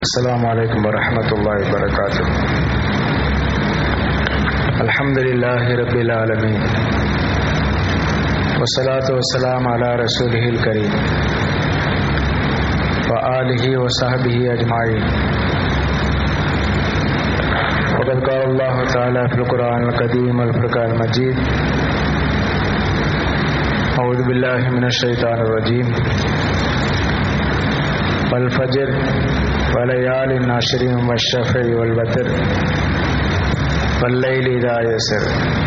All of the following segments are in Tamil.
السلام عليكم ورحمة الله وبركاته الحمد لله رب العالمين والصلاة والسلام على رسوله الكريم وآله وصحبه أجمعين وقد قال الله تعالى في القرآن القديم والفرقان المجيد أعوذ بالله من الشيطان الرجيم والفجر وليال عشر والشفع والوتر والليل إذا يسر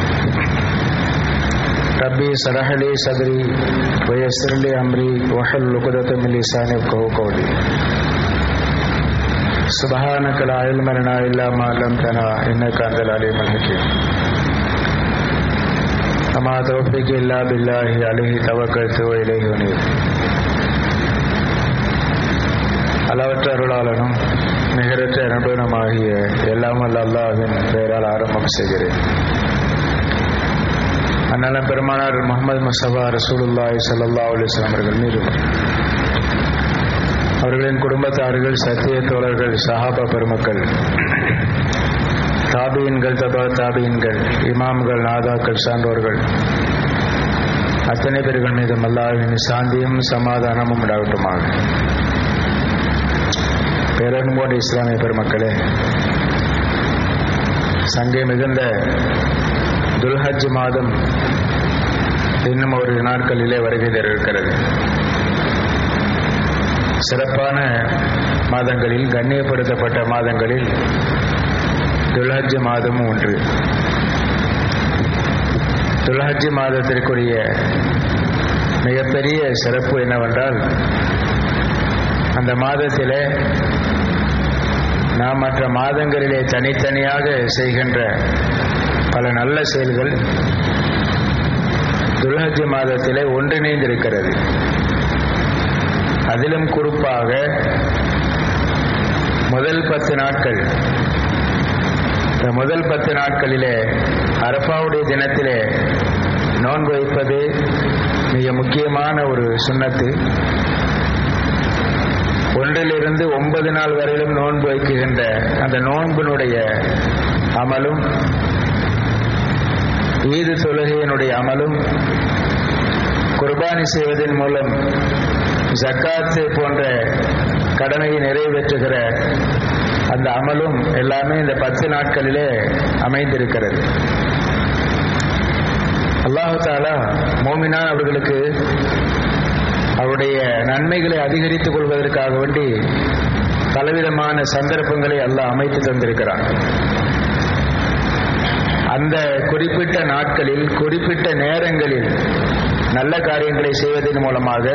ربي اشرح لي صدري ويسر لي أمري واحلل عقدة من لساني يفقهوا قولي سبحانك لا علم لنا إلا ما علمتنا إنك أنت العليم الحكيم أما توفيق إلا بالله عليه توكلت وإليه أنيب அளவற்ற அருளாளனும் நிகரற்ற நண்பனுமாகிய எல்லாம் வல்ல அல்லாஹ்வின் பெயரால் ஆரம்பம் செய்கிறேன் அண்ணன பெருமானார் முகமது முசபா ரசூலுல்லாய் சல்லா அலிஸ்லாம் அவர்கள் மீதும் அவர்களின் குடும்பத்தார்கள் சத்திய தோழர்கள் சஹாபா பெருமக்கள் தாபியின்கள் தபா தாபியின்கள் இமாம்கள் நாதாக்கள் சான்றோர்கள் அத்தனை பேர்கள் மீதும் அல்லாஹின் சாந்தியும் சமாதானமும் உண்டாகட்டுமாக பேரன்போடு இஸ்லாமிய பெருமக்களே சங்கை மிகுந்த துல்ஹஜ் மாதம் இன்னும் ஒரு நாட்களிலே வருகை தர இருக்கிறது சிறப்பான மாதங்களில் கண்ணியப்படுத்தப்பட்ட மாதங்களில் துல்ஹஜ் மாதமும் ஒன்று துல்ஹஜ் மாதத்திற்குரிய மிகப்பெரிய சிறப்பு என்னவென்றால் அந்த மாதத்திலே நாம் மற்ற மாதங்களிலே தனித்தனியாக செய்கின்ற பல நல்ல செயல்கள் துல்ஹஜ் மாதத்திலே ஒன்றிணைந்திருக்கிறது அதிலும் குறிப்பாக முதல் பத்து நாட்கள் இந்த முதல் பத்து நாட்களிலே அரபாவுடைய தினத்திலே நோன்பு வைப்பது மிக முக்கியமான ஒரு சுண்ணத்து ஒன்றிலிருந்து ஒன்பது நாள் வரையிலும் நோன்பு வைக்குகின்ற அந்த நோன்பினுடைய அமலும் ஈது தொழுகையினுடைய அமலும் குர்பானி செய்வதன் மூலம் ஜக்காத்து போன்ற கடமையை நிறைவேற்றுகிற அந்த அமலும் எல்லாமே இந்த பத்து நாட்களிலே அமைந்திருக்கிறது அல்லாஹு தாலா மோமினான் அவர்களுக்கு அவருடைய நன்மைகளை அதிகரித்துக் கொள்வதற்காக வேண்டி பலவிதமான சந்தர்ப்பங்களை அல்லாஹ் அமைத்து தந்திருக்கிறான் அந்த குறிப்பிட்ட நாட்களில் குறிப்பிட்ட நேரங்களில் நல்ல காரியங்களை செய்வதன் மூலமாக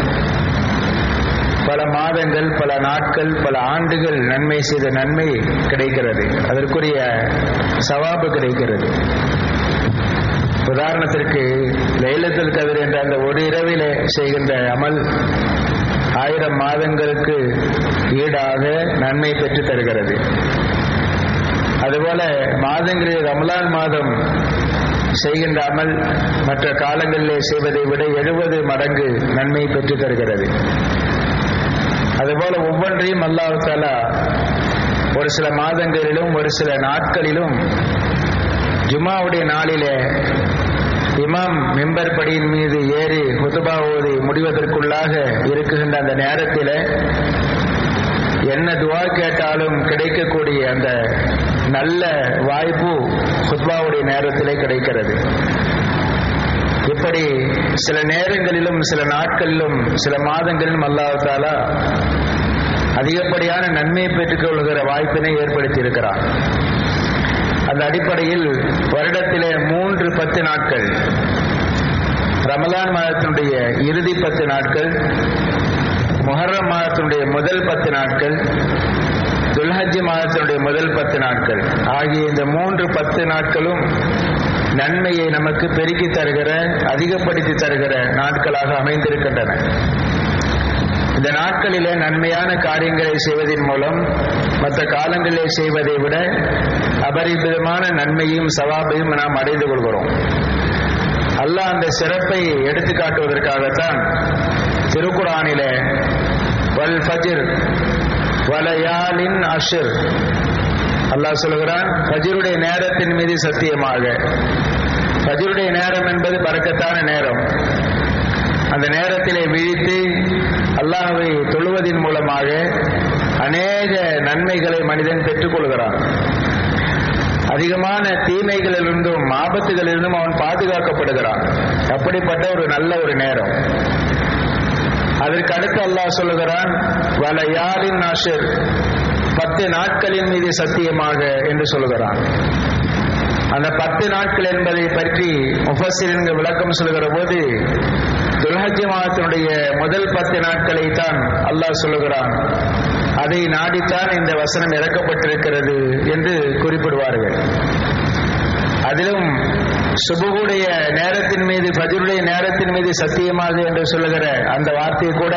பல மாதங்கள் பல நாட்கள் பல ஆண்டுகள் நன்மை செய்த நன்மை கிடைக்கிறது அதற்குரிய சவாபு கிடைக்கிறது உதாரணத்திற்கு லைலத்தில் கதிர் என்ற அந்த ஒரு இரவிலே செய்கின்ற அமல் ஆயிரம் மாதங்களுக்கு ஈடாக நன்மை பெற்று தருகிறது அதுபோல மாதங்களில் ரமலான் மாதம் செய்கின்ற அமல் மற்ற காலங்களிலே செய்வதை விட எழுபது மடங்கு நன்மை பெற்று தருகிறது அதுபோல ஒவ்வொன்றையும் அல்லாஹாலா ஒரு சில மாதங்களிலும் ஒரு சில நாட்களிலும் ஜுமாவுடைய நாளிலே இமாம் மெம்பர் படியின் மீது ஏறி ஹுதுபா ஓதி முடிவதற்குள்ளாக இருக்குகின்ற அந்த நேரத்தில் என்ன துவா கேட்டாலும் கிடைக்கக்கூடிய அந்த நல்ல வாய்ப்பு ஹுத்பாவுடைய நேரத்திலே கிடைக்கிறது இப்படி சில நேரங்களிலும் சில நாட்களிலும் சில மாதங்களிலும் அல்லாஹாலா அதிகப்படியான நன்மையை பெற்றுக் கொள்கிற வாய்ப்பினை ஏற்படுத்தி இருக்கிறான் அந்த அடிப்படையில் வருடத்திலே மூன்று பத்து நாட்கள் ரமலான் மாதத்தினுடைய இறுதி பத்து நாட்கள் மொஹர்ரம் மாதத்தினுடைய முதல் பத்து நாட்கள் துல்ஹஜ் மாதத்தினுடைய முதல் பத்து நாட்கள் ஆகிய இந்த மூன்று பத்து நாட்களும் நன்மையை நமக்கு பெருக்கி தருகிற அதிகப்படுத்தி தருகிற நாட்களாக அமைந்திருக்கின்றன இந்த நாட்களிலே நன்மையான காரியங்களை செய்வதன் மூலம் மற்ற காலங்களிலே செய்வதை விட அபரிமிதமான நன்மையும் சவாபையும் நாம் அடைந்து கொள்கிறோம் அல்லாஹ் அந்த சிறப்பை எடுத்து காட்டுவதற்காகத்தான் திருக்குறானிலே வல் ஃபஜ்ர் வலயாலின் அஷர் அல்லாஹ் சொல்லுகிறான் ஃபஜ்ருடைய நேரத்தின் மீது சத்தியமாக ஃபஜ்ருடைய நேரம் என்பது பறக்கத்தான நேரம் அந்த நேரத்திலே விழித்து அல்லாஹ்வை தொழுவதின் மூலமாக அநேக நன்மைகளை மனிதன் பெற்றுக்கொள்கிறான் அதிகமான தீமைகளிலிருந்தும் ஆபத்துகளிலிருந்தும் அவன் பாதுகாக்கப்படுகிறான் அப்படிப்பட்ட ஒரு நல்ல ஒரு நேரம் அதற்கு அடுத்து அல்லாஹ் சொல்லுகிறான் வல யாரின் நாஷர் பத்து நாட்களின் மீது சத்தியமாக என்று சொல்லுகிறான் அந்த பத்து நாட்கள் என்பதை பற்றி முஃபசிரின் விளக்கம் சொல்லுகிற போது துல்ஹஜ் மாதத்தினுடைய முதல் பத்து நாட்களை தான் அல்லாஹ் சொல்லுகிறான் அதை நாடித்தான் இந்த வசனம் இறக்கப்பட்டிருக்கிறது என்று குறிப்பிடுவார்கள் அதிலும் சுபுகுடைய நேரத்தின் மீது ஃபஜருடைய நேரத்தின் மீது சத்தியமாக என்று சொல்லுகிற அந்த வார்த்தை கூட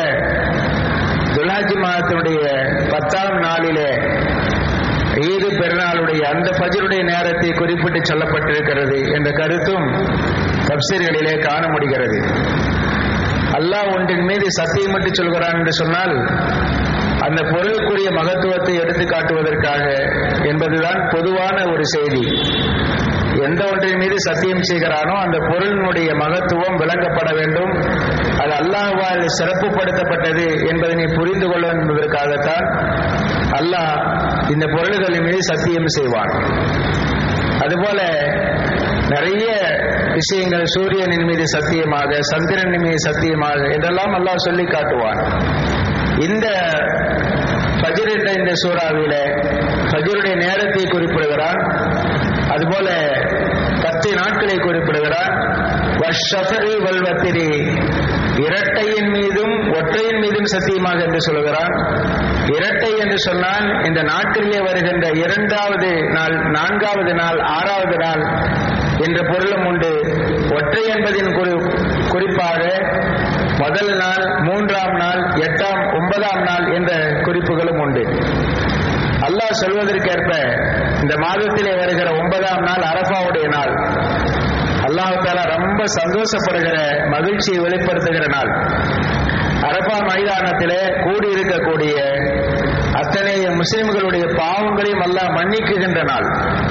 துலாஜி மாதத்தினுடைய பத்தாம் நாளிலே ஈது பெருநாளுடைய அந்த ஃபஜருடைய நேரத்தை குறிப்பிட்டு சொல்லப்பட்டிருக்கிறது என்ற கருத்தும் தப்சீர்களிலே காண முடிகிறது அல்லாஹ் ஒன்றின் மீது சத்தியமிட்டு சொல்கிறான் என்று சொன்னால் அந்த பொருளுக்குரிய மகத்துவத்தை எடுத்து காட்டுவதற்காக என்பதுதான் பொதுவான ஒரு செய்தி எந்த ஒன்றின் மீது சத்தியம் செய்கிறானோ அந்த பொருளினுடைய மகத்துவம் விளங்கப்பட வேண்டும் அது அல்லாஹ்வால் சிறப்புப்படுத்தப்பட்டது என்பதனை புரிந்து கொள்ள என்பதற்காகத்தான் அல்லாஹ் இந்த பொருள்களின் மீது சத்தியம் செய்வான் அதுபோல நிறைய விஷயங்கள் சூரியனின் மீது சத்தியமாக சந்திரனின் மீது சத்தியமாக என்றெல்லாம் அல்லாஹ் சொல்லி காட்டுவான் இந்த ஃபஜர் என்ற இந்த சூறாவில ஃபஜருடைய நேரத்தை குறிப்பிடுகிறான் அதுபோல பத்து நாட்களை குறிப்பிடுகிறான் வஷஃபரி வல்வத்திரி இரட்டையின் மீதும் ஒற்றையின் மீதும் சத்தியமாக என்று சொல்லுகிறான் இரட்டை என்று சொன்னால் இந்த நாட்களிலே வருகின்ற இரண்டாவது நாள் நான்காவது நாள் ஆறாவது நாள் என்ற பொருளும் உண்டு ஒற்றை என்பதின் குறி குறிப்பாக முதல் நாள் மூன்றாம் நாள் எட்டாம் ஒன்பதாம் நாள் என்ற குறிப்புகளும் உண்டு அல்லாஹ் சொல்வதற்கேற்ப இந்த மாதத்திலே வருகிற ஒன்பதாம் நாள் அரபாவுடைய நாள் அல்லாஹு தாலா ரொம்ப சந்தோஷப்படுகிற மகிழ்ச்சியை வெளிப்படுத்துகிற நாள் அரபா மைதானத்திலே கூடியிருக்கக்கூடிய அத்தனை முஸ்லிம்களுடைய பாவங்களையும் அல்லாஹ் மன்னிக்குகின்ற நாள்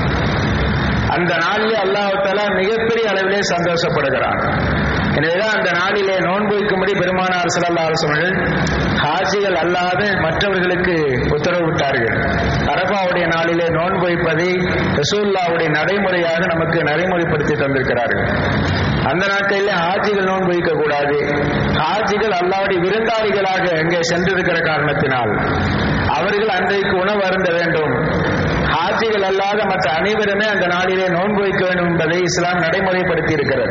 அந்த நாளிலே அல்லாஹு தாலா மிகப்பெரிய அளவிலே சந்தோஷப்படுகிறான் எனவேதான் அந்த நாளிலே நோன்பு வைக்கும்படி பெருமானார் சிலல்லா அரசர்கள் ஹாஜிகள் அல்லாத மற்றவர்களுக்கு உத்தரவிட்டார்கள் அரபாவுடைய நாளிலே நோன்பு வைப்பதை ரசூல்லாவுடைய நடைமுறையாக நமக்கு நடைமுறைப்படுத்தி தந்திருக்கிறார்கள் அந்த நாட்களிலே ஹாஜிகள் நோன்பு வைக்க கூடாது ஹாஜிகள் அல்லாவுடைய விருந்தாளிகளாக அங்கே சென்றிருக்கிற காரணத்தினால் அவர்கள் அன்றைக்கு உணவு அருந்த வேண்டும் ஹாஜிகள் அல்லாத மற்ற அனைவருமே அந்த நாளிலே நோன்பு வைக்க வேண்டும் என்பதை இஸ்லாம் நடைமுறைப்படுத்தி இருக்கிறது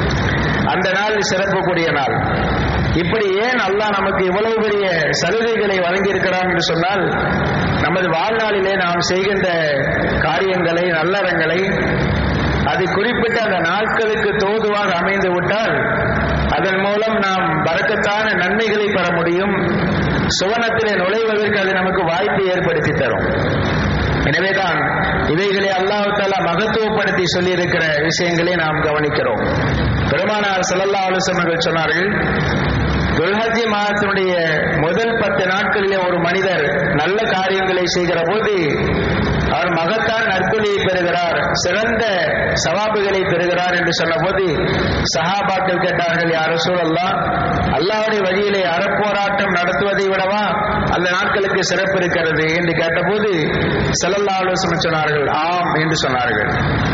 அந்த நாள் சிறப்புக்குரிய நாள் இப்படி ஏன் அல்லாஹ் நமக்கு இவ்வளவு பெரிய சலுகைகளை வழங்கியிருக்கிறான் என்று சொன்னால் நமது வாழ்நாளிலே நாம் செய்கின்ற காரியங்களை நல்லறங்களை அது குறிப்பிட்ட அந்த நாட்களுக்கு தோதுவாக அமைந்து விட்டால் அதன் மூலம் நாம் பறக்கத்தான நன்மைகளை பெற முடியும் சுவனத்திலே நுழைவதற்கு அது நமக்கு வாய்ப்பை ஏற்படுத்தி தரும் எனவேதான் இவைகளை அல்லாஹு தாலா மகத்துவப்படுத்தி சொல்லியிருக்கிற விஷயங்களை நாம் கவனிக்கிறோம் பெருமானார் செல்லல்லா ஆலோசனைகள் சொன்னார்கள் துல்ஹஜி மாதத்தினுடைய முதல் பத்து நாட்களிலே ஒரு மனிதர் நல்ல காரியங்களை செய்கிற போது அவர் மகத்தான் நற்கொலியை பெறுகிறார் சிறந்த சவாபுகளை பெறுகிறார் என்று சொன்னபோது சஹாபாக்கள் கேட்டார்கள் யார சூழல்லாம் அல்லாவுடைய வழியிலே அறப்போராட்டம் நடத்துவதை விடவா அந்த நாட்களுக்கு சிறப்பு இருக்கிறது என்று கேட்டபோது செல்லல்லா ஆலோசனை சொன்னார்கள் ஆம் என்று சொன்னார்கள்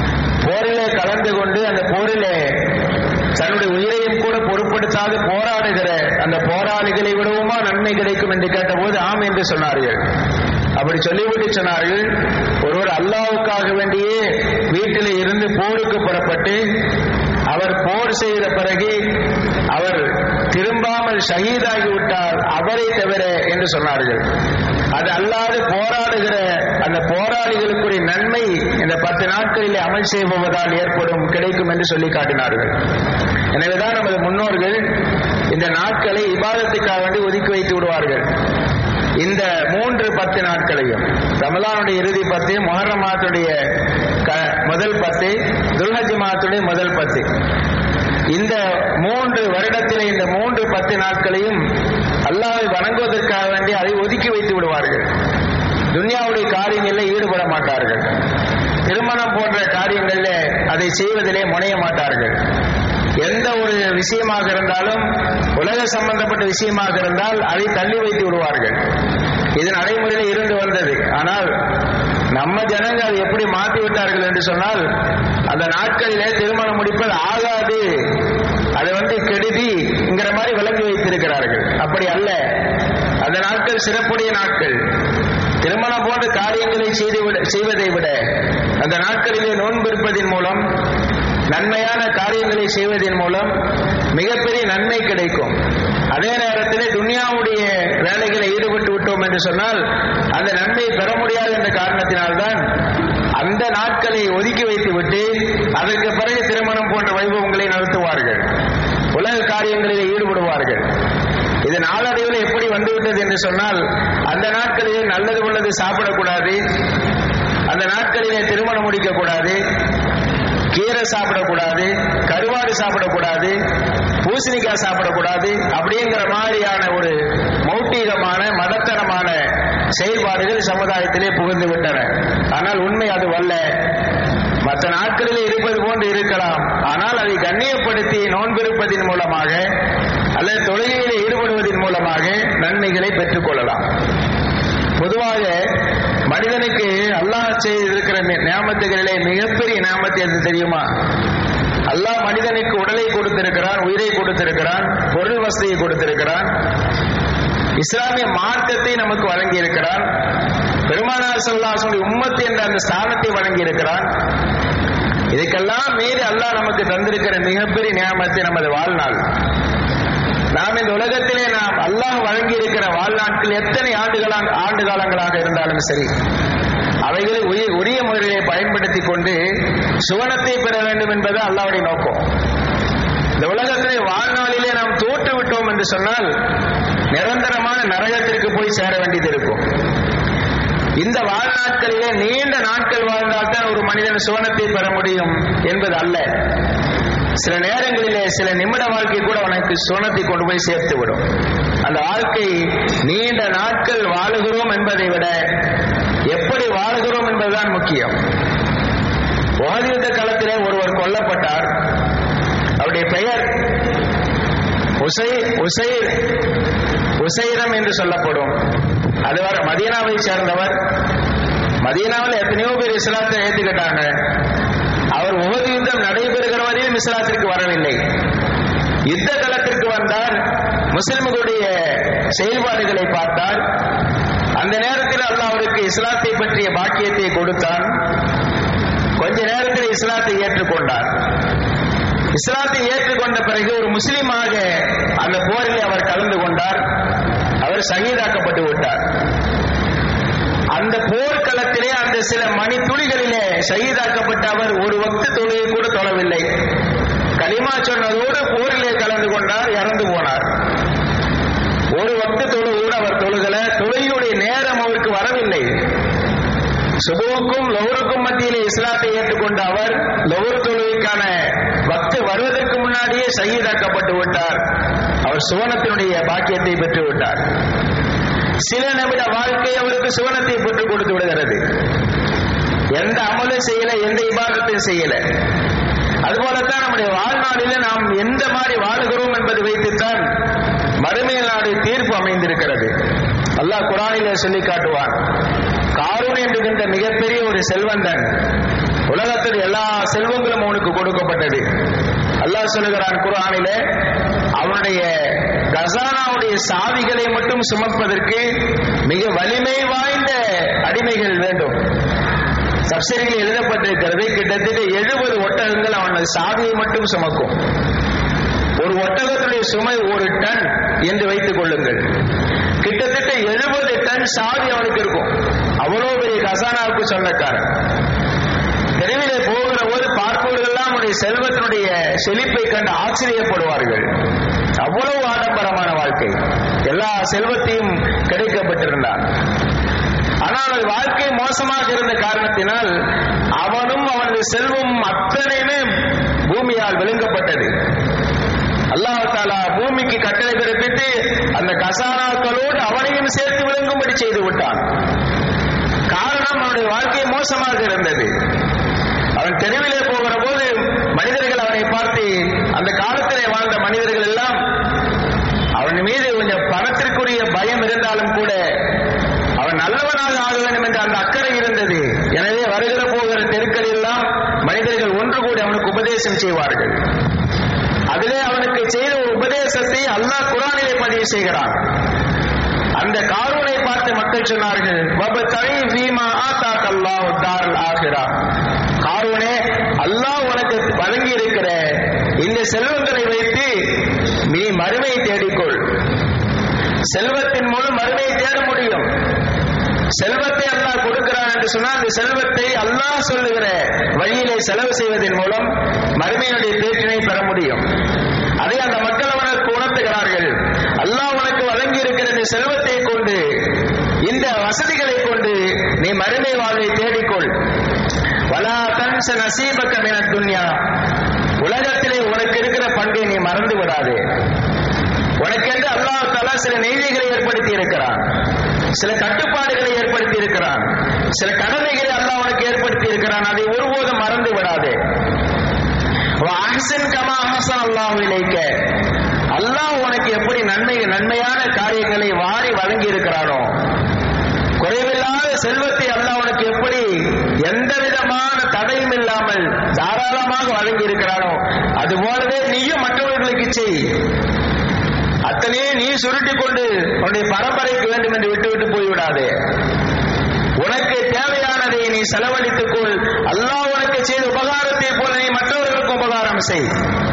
போரிலே கலந்து கொண்டு அந்த போரிலே தன்னுடைய உயிரையும் கூட பொருட்படுத்தாது போராடுகிற அந்த போராளிகளை விடவுமா நன்மை கிடைக்கும் என்று கேட்டபோது ஆம் என்று சொன்னார்கள் அப்படி சொல்லிவிட்டு சொன்னார்கள் ஒருவர் அல்லாவுக்காக வேண்டியே வீட்டில் இருந்து போருக்கு புறப்பட்டு அவர் போர் செய்த பிறகு அவர் திரும்பாமல் ஷஹீதாகி விட்டார் அவரை தவிர என்று சொன்னார்கள் அது அல்லாது போராடுகிற அந்த போராளிகளுக்குரிய நன்மை இந்த பத்து நாட்களிலே அமல் செய்வதால் ஏற்படும் கிடைக்கும் என்று சொல்லி காட்டினார்கள் எனவேதான் நமது முன்னோர்கள் இந்த நாட்களை இபாதத்துக்காக வேண்டி ஒதுக்கி வைத்து விடுவார்கள் இந்த மூன்று பத்து நாட்களையும் ரமலானுடைய இறுதி பத்து மொஹரம் மாதத்துடைய முதல் பத்து துல்ஹஜி மாதத்துடைய முதல் பத்து இந்த மூன்று வருடத்திலே இந்த மூன்று பத்து நாட்களையும் அல்லாவை வணங்குவதற்காக வேண்டி அதை ஒதுக்கி வைத்து விடுவார்கள் துன்யாவுடைய காரியங்களில் ஈடுபட மாட்டார்கள் திருமணம் போன்ற காரியங்களில் அதை செய்வதிலே முனைய மாட்டார்கள் எந்த ஒரு விஷயமாக இருந்தாலும் உலக சம்பந்தப்பட்ட விஷயமாக இருந்தால் அதை தள்ளி வைத்து விடுவார்கள் இது நடைமுறையில் இருந்து வந்தது ஆனால் நம்ம ஜனங்க அதை எப்படி மாற்றி விட்டார்கள் என்று சொன்னால் அந்த நாட்களிலே திருமணம் முடிப்பது ஆகாது அதை வந்து கெடுதிங்கிற மாதிரி விளங்கி வைத்திருக்கிறார்கள் அப்படி அல்ல அந்த நாட்கள் சிறப்புடைய நாட்கள் திருமணம் போன்ற காரியங்களை செய்து விட செய்வதை விட அந்த நாட்களிலே நோன்பு இருப்பதன் மூலம் நன்மையான காரியங்களை செய்வதன் மூலம் மிகப்பெரிய நன்மை கிடைக்கும் அதே நேரத்தில் துனியாவுடைய வேலைகளை ஈடுபட்டு விட்டோம் என்று சொன்னால் அந்த நன்மையை பெற முடியாது என்ற காரணத்தினால்தான் அந்த நாட்களை ஒதுக்கி வைத்து விட்டு அதற்கு பிறகு திருமணம் போன்ற வைபவங்களை நடத்துவார்கள் உலக காரியங்களில் ஈடுபடுவார்கள் இது நாளடைவில் எப்படி வந்துவிட்டது என்று சொன்னால் அந்த நாட்களிலே நல்லது உள்ளது சாப்பிடக்கூடாது அந்த நாட்களிலே திருமணம் முடிக்கக்கூடாது கீரை சாப்பிடக்கூடாது கருவாடு சாப்பிடக்கூடாது பூசணிக்காய் சாப்பிடக்கூடாது அப்படிங்கிற மாதிரியான ஒரு மௌட்டிகமான மதத்தனமான செயல்பாடுகள் சமுதாயத்திலே புகுந்து விட்டன ஆனால் உண்மை அது அல்ல மற்ற நாட்களில் இருப்பது போன்று இருக்கலாம் ஆனால் அதை கண்ணியப்படுத்தி நோன்பிருப்பதன் மூலமாக அல்லது தொழுகையில் ஈடுபடுவதன் மூலமாக நன்மைகளை பெற்றுக் கொள்ளலாம் பொதுவாக மனிதனுக்கு அல்லாஹ் செய்திருக்கிற நியாமத்துகளிலே மிகப்பெரிய நியாமத்து எது தெரியுமா அல்லாஹ் மனிதனுக்கு உடலை கொடுத்திருக்கிறான் உயிரை கொடுத்திருக்கிறான் பொருள் வசதியை கொடுத்திருக்கிறான் இஸ்லாமிய மார்க்கத்தை நமக்கு வழங்கி இருக்கிறான் பெருமானார் சொல்லாசனுடைய உம்மத்து என்ற அந்த ஸ்தானத்தை வழங்கி இருக்கிறான் இதுக்கெல்லாம் மீறி அல்லாஹ் நமக்கு தந்திருக்கிற மிகப்பெரிய நியாமத்தை நமது வாழ்நாள் நாம் இந்த உலகத்திலே நாம் அல்லாஹ் வழங்கி இருக்கிற வாழ்நாட்கள் எத்தனை ஆண்டுகளாக ஆண்டு காலங்களாக இருந்தாலும் சரி அவைகளை உரிய முறையை பயன்படுத்தி கொண்டு சுவனத்தை பெற வேண்டும் என்பது அல்லாவுடைய நோக்கம் இந்த உலகத்திலே வாழ்நாளிலே நாம் தோற்று விட்டோம் என்று சொன்னால் நிரந்தரமான நரகத்திற்கு போய் சேர வேண்டியது இருக்கும் இந்த வாழ்நாட்களிலே நீண்ட நாட்கள் வாழ்ந்தால்தான் ஒரு மனிதன் சுவனத்தை பெற முடியும் என்பது அல்ல சில நேரங்களிலே சில நிமிட வாழ்க்கை கூட உனக்கு சுவனத்தை கொண்டு போய் சேர்த்து விடும் அந்த வாழ்க்கை நீண்ட நாட்கள் வாழுகிறோம் என்பதை விட எப்படி வாழுகிறோம் என்பதுதான் முக்கியம் ஓதியுத்த காலத்திலே ஒருவர் கொல்லப்பட்டார் அவருடைய பெயர் உசை உசைர் உசைரம் என்று சொல்லப்படும் அது வர மதீனாவை சேர்ந்தவர் மதீனாவில் எத்தனையோ பேர் இஸ்லாத்தை ஏற்றுக்கிட்டாங்க அவர் உகது யுத்தம் நடைபெறுகிற வரையும் இஸ்லாத்திற்கு வரவில்லை யுத்த களத்திற்கு வந்தார் முஸ்லிம்களுடைய செயல்பாடுகளை பார்த்தார் அந்த நேரத்தில் அல்லாஹ் அவருக்கு இஸ்லாத்தை பற்றிய பாக்கியத்தை கொடுத்தான் கொஞ்ச நேரத்தில் இஸ்லாத்தை ஏற்றுக்கொண்டார் இஸ்லாத்தை ஏற்றுக்கொண்ட பிறகு ஒரு முஸ்லீமாக அந்த போரில் அவர் கலந்து கொண்டார் அவர் சகிதாக்கப்பட்டு விட்டார் அந்த போர்க்களத்திலே அந்த சில மணி துளிகளிலே ஷஹீதாக்கப்பட்ட அவர் ஒரு வக்து தொழுகை கூட தொழவில்லை களிமா சொன்னதோடு போரிலே கலந்து கொண்டார் இறந்து போனார் ஒரு வக்து தொழு கூட அவர் தொழுகல தொழுகையுடைய நேரம் அவருக்கு வரவில்லை சுபுவுக்கும் லௌருக்கும் மத்தியிலே இஸ்லாத்தை ஏற்றுக்கொண்ட அவர் லௌர் தொழுகைக்கான வக்து வருவதற்கு முன்னாடியே சகிதாக்கப்பட்டு விட்டார் அவர் சுவனத்தினுடைய பாக்கியத்தை பெற்று விட்டார் சில நிமிட வாழ்க்கை அவருக்கு சுவனத்தை பெற்றுக் கொடுத்து விடுகிறது எந்த அமலும் செய்யல எந்த இபாதத்தையும் செய்யல அதுபோலத்தான் நம்முடைய வாழ்நாளில நாம் எந்த மாதிரி வாழுகிறோம் என்பதை வைத்துத்தான் மறுமை நாடு தீர்ப்பு அமைந்திருக்கிறது அல்லாஹ் குரானிலே சொல்லி காட்டுவான் காரூன் என்கின்ற மிகப்பெரிய ஒரு செல்வந்தன் உலகத்தில் எல்லா செல்வங்களும் அவனுக்கு கொடுக்கப்பட்டது அல்லாஹ் சொல்லுகிறான் குரானிலே அவனுடைய கசானாவுடைய சாவிகளை மட்டும் சுமப்பதற்கு மிக வலிமை வாய்ந்த அடிமைகள் வேண்டும் தப்சரியில் எழுதப்பட்டிருக்கிறது கிட்டத்தட்ட எழுபது ஒட்டகங்கள் அவனது சாவியை மட்டும் சுமக்கும் ஒரு ஒட்டகத்துடைய சுமை ஒரு டன் என்று வைத்துக் கொள்ளுங்கள் கிட்டத்தட்ட எழுபது டன் சாவி அவனுக்கு இருக்கும் அவ்வளவு பெரிய கசானாவுக்கு சொந்தக்காரன் தெருவிலே போகிற போது பார்ப்பவர்கள்லாம் அவனுடைய செல்வத்தினுடைய செழிப்பை கண்டு ஆச்சரியப்படுவார்கள் அவ்வளவு ஆடம்பரமான வாழ்க்கை எல்லா செல்வத்தையும் கிடைக்கப்பட்டிருந்தான் ஆனால் அது வாழ்க்கை மோசமாக இருந்த காரணத்தினால் அவனும் அவனது செல்வம் அத்தனையுமே பூமியால் விழுங்கப்பட்டது அல்லாஹ் தாலா பூமிக்கு கட்டளை பிறப்பித்து அந்த கசானாக்களோடு அவனையும் சேர்த்து விளங்கும்படி செய்து விட்டான் மோசமாக இருந்தது அவன் தெருவிலே போகிற போது மனிதர்கள் அவனை பார்த்து அந்த காலத்திலே வாழ்ந்த மனிதர்கள் எல்லாம் அவன் மீது கொஞ்சம் பணத்திற்குரிய பயம் இருந்தாலும் கூட அவன் நல்லவனாக ஆக வேண்டும் என்ற அந்த அக்கறை இருந்தது எனவே வருகிற போகிற தெருக்களில் எல்லாம் மனிதர்கள் ஒன்று கூடி அவனுக்கு உபதேசம் செய்வார்கள் அதிலே அவனுக்கு செய்த ஒரு உபதேசத்தை அல்லாஹ் குரானிலே பதிவு செய்கிறான் அந்த காரூனை பார்த்து மக்கள் சொன்னார்கள் வபத்தரை வீமா ஆத்தாக் அல்லாஹ் தாரல் ஆகிறா காரூனே அல்லாஹ் உனக்கு வழங்கி இருக்கிற இந்த செல்வங்களை வைத்து நீ மறுமை தேடிக்கொள் செல்வத்தின் மூலம் மறுமையை தேட முடியும் செல்வத்தை அல்லாஹ் கொடுக்கிறான் என்று சொன்னால் அந்த செல்வத்தை அல்லாஹ் சொல்லுகிற வழியிலே செலவு செய்வதன் மூலம் மறுமையினுடைய பேற்றினை பெற முடியும் அதை அந்த மக்கள் அவனுக்கு உணர்த்துகிறார்கள் அல்லாஹ் உனக்கு வழங்கி இருக்கிற இந்த செல்வத்தை கொண்டு இந்த வசதிகளை கொண்டு நீ மறுமை வாழ்வை தேடிக்கொள் வலா தன்ச நசீபக்க மின துன்யா உலகத்திலே உனக்கு இருக்கிற பங்கை நீ மறந்து விடாதே உனக்கென்று அல்லாஹ் தலா சில நெய்திகளை ஏற்படுத்தி இருக்கிறான் சில கட்டுப்பாடுகளை ஏற்படுத்தி இருக்கிறான் சில கடமைகளை அல்லாஹ் உனக்கு ஏற்படுத்தி இருக்கிறான் அதை ஒருபோதும் மறந்து விடாதே அஹ்சன் கமா அஹ்சன் அல்லாஹ் இலைக்க அல்லாஹ் உனக்கு எப்படி நன்மை நன்மையான காரியங்களை வாரி வழங்கி இருக்கிறானோ குறைவில்லாத செல்வத்தை அல்லாஹ் உனக்கு எப்படி எந்த விதமான தடையும் இல்லாமல் தாராளமாக வழங்கி இருக்கிறானோ அது போலவே நீயும் மற்றவர்களுக்கு செய் அத்தனையே நீ சுருட்டி கொண்டு உன்னுடைய பரம்பரைக்கு வேண்டும் என்று விட்டுவிட்டு போய்விடாதே உனக்கு தேவையானதை நீ செலவழித்துக் கொள் அல்லாஹ் உனக்கு செய்த உபகாரத்தை போல நீ மற்றவர்களுக்கு உபகாரம் செய்